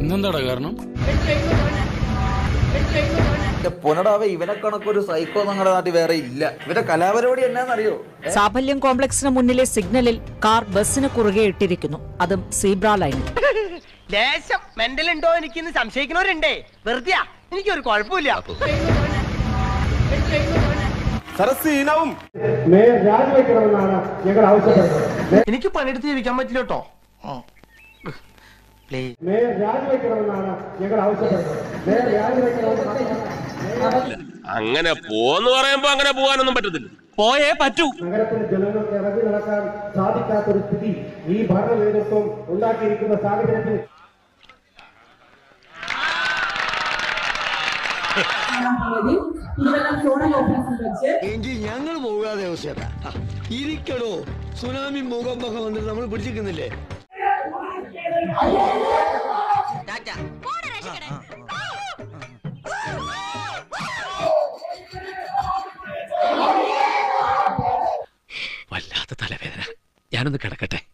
ഇന്നെന്താടാ കാരണം എന്റെ പൊന്നടാവേ ഇവനെ കണക്കൊരു സൈക്കോ ഞങ്ങളുടെ നാട്ടിൽ വേറെ ഇല്ല ഇവന്റെ കലാപരിപാടി എന്നാന്നറിയോ സാഫല്യം കോംപ്ലക്സിന് മുന്നിലെ സിഗ്നലിൽ കാർ ബസ്സിന് കുറുകെ ഇട്ടിരിക്കുന്നു അതും സീബ്ര ലൈനിൽ ലേശം മെന്റൽ ഉണ്ടോ എനിക്കിന്ന് സംശയിക്കുന്നവരുണ്ടേ വെറുതെ എനിക്കൊരു കുഴപ്പമില്ല മേയർ രാജിവെക്കണമെന്നാണ് ഞങ്ങൾ ആവശ്യപ്പെടുന്നത് എനിക്ക് പണിയെടുത്ത് ജീവിക്കാൻ പറ്റില്ല കേട്ടോ മേയർ രാജിവെക്കണമെന്നാണ് ഞങ്ങൾ ആവശ്യപ്പെടുന്നത് മേയർ രാജിവെക്കണമെന്ന് അങ്ങനെ പോന്ന് പറയുമ്പോ അങ്ങനെ പോകാനൊന്നും പറ്റത്തില്ല പോയേ പറ്റൂ നഗരത്തിലെ ജനങ്ങൾക്ക് ഇറങ്ങി നടക്കാൻ സാധിക്കാത്തൊരു സ്ഥിതി ഈ ഭരണ നേതൃത്വം ഉണ്ടാക്കിയിരിക്കുന്ന സാഹചര്യത്തിൽ എങ്കിൽ ഞങ്ങൾ പോകാതെ അവസ്ഥ ഇരിക്കടോ സുനാമി മുഖം മുഖം വന്നിട്ട് നമ്മൾ പിടിച്ചിരിക്കുന്നില്ലേ വല്ലാത്ത തലവേദന ഞാനൊന്ന് കിടക്കട്ടെ